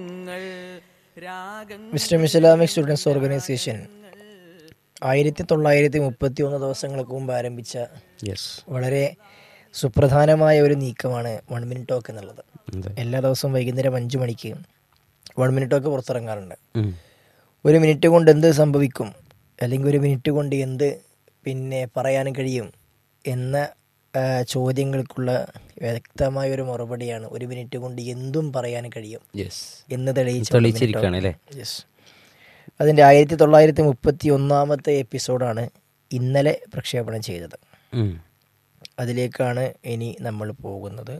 Wisdom Islamic students organisation ആയിരത്തി തൊള്ളായിരത്തി മുപ്പത്തി ഒന്ന് ദിവസങ്ങൾക്ക് മുമ്പ് ആരംഭിച്ച യെസ് വളരെ സുപ്രധാനമായ ഒരു നീക്കമാണ് വൺ മിനിറ്റ് ടോക്ക് എന്നുള്ളത് അതെ എല്ലാ ദിവസവും വൈകുന്നേരം അഞ്ച് മണിക്ക് വൺ മിനിറ്റ് ടോക്ക് പുറത്തിറങ്ങാറുണ്ട് ഉം. ഒരു മിനിറ്റ് കൊണ്ട് എന്ത് സംഭവിക്കും അല്ലെങ്കിൽ ഒരു മിനിറ്റ് കൊണ്ട് എന്ത് പിന്നെ പറയാൻ കഴിയും എന്ന ആ, ചോദ്യങ്ങൾക്കുള്ള വ്യക്തമായ ഒരു മറുപടിയാണ് ഒരു മിനിറ്റ് കൊണ്ട് എന്തും പറയാൻ കഴിയും യെസ് എന്ന് തെളിയിച്ച തെളിയിച്ചിരിക്കുകയാണ് അല്ലേ യെസ് അതിൻ്റെ ആയിരത്തി തൊള്ളായിരത്തി മുപ്പത്തി ഒന്നാമത്തെ എപ്പിസോഡാണ് ഇന്നലെ പ്രക്ഷേപണം ചെയ്തത് ഉം. അതിലേക്കാണ് ഇനി നമ്മൾ പോകുന്നത്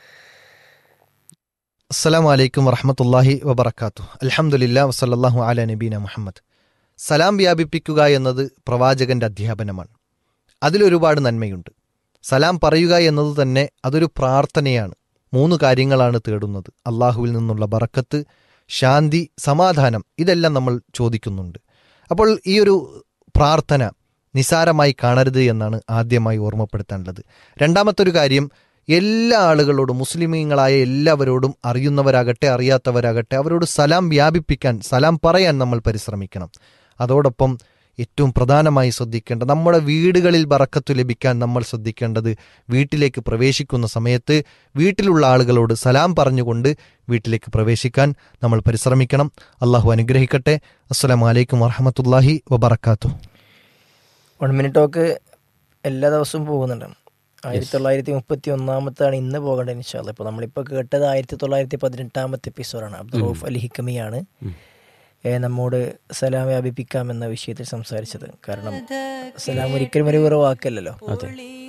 അസ്സലാമു അലൈക്കും വറഹമത്തല്ലാഹി വബർക്കാത്തു അൽഹംദുലില്ലാ വസല്ലല്ലാഹു അല നബീന മുഹമ്മദ് സലാം വ്യാപിപ്പിക്കുക എന്നത് പ്രവാചകന്റെ അധ്യാപനമാണ് അതിലൊരുപാട് നന്മയുണ്ട് സലാം പറയുക എന്നത് തന്നെ അതൊരു പ്രാർത്ഥനയാണ് മൂന്ന് കാര്യങ്ങളാണ് തേടുന്നത് അള്ളാഹുവിൽ നിന്നുള്ള ബറക്കത്ത് ശാന്തി സമാധാനം ഇതെല്ലാം നമ്മൾ ചോദിക്കുന്നുണ്ട് അപ്പോൾ ഈ ഒരു പ്രാർത്ഥന നിസാരമായി കാണരുത് എന്നാണ് ആദ്യമായി ഓർമ്മപ്പെടുത്താനുള്ളത് രണ്ടാമത്തെ ഒരു കാര്യം എല്ലാ ആളുകളോടും മുസ്ലിമീങ്ങളായ എല്ലാവരോടും അറിയുന്നവരാകട്ടെ അറിയാത്തവരാകട്ടെ അവരോട് സലാം വ്യാപിപ്പിക്കാൻ സലാം പറയാൻ നമ്മൾ പരിശ്രമിക്കണം അതോടൊപ്പം ഏറ്റവും പ്രധാനമായി ശ്രദ്ധിക്കേണ്ട നമ്മുടെ വീടുകളിൽ ബറക്കത്ത് ലഭിക്കാൻ നമ്മൾ ശ്രദ്ധിക്കേണ്ടത് വീട്ടിലേക്ക് പ്രവേശിക്കുന്ന സമയത്ത് വീട്ടിലുള്ള ആളുകളോട് സലാം പറഞ്ഞുകൊണ്ട് വീട്ടിലേക്ക് പ്രവേശിക്കാൻ നമ്മൾ പരിശ്രമിക്കണം അള്ളാഹു അനുഗ്രഹിക്കട്ടെ അസ്സലാമു അലൈക്കും വറഹമത്തല്ലാഹി വബർക്കാത്തു വൺ മിനിറ്റ് ടോക്ക് എല്ലാ ദിവസവും പോകുന്നുണ്ട് ആയിരത്തി തൊള്ളായിരത്തി മുപ്പത്തി ഒന്നാമത്താണ് ഇന്ന് പോകേണ്ടത് ഇൻഷാല്ല ഇപ്പോൾ നമ്മളിപ്പോൾ കേട്ടത് ആയിരത്തി തൊള്ളായിരത്തി പതിനെട്ടാമത്തെ എപ്പിസോഡാണ് അബ്ദുൾ റൌഫ് അലി ഹിക്കമിയാണ് ഏ, നമ്മോട് സലാം വ്യാപിപ്പിക്കാം എന്ന വിഷയത്തിൽ സംസാരിച്ചത് കാരണം സലാം ഒരിക്കലും ഒരു വേറെ വാക്കല്ലല്ലോ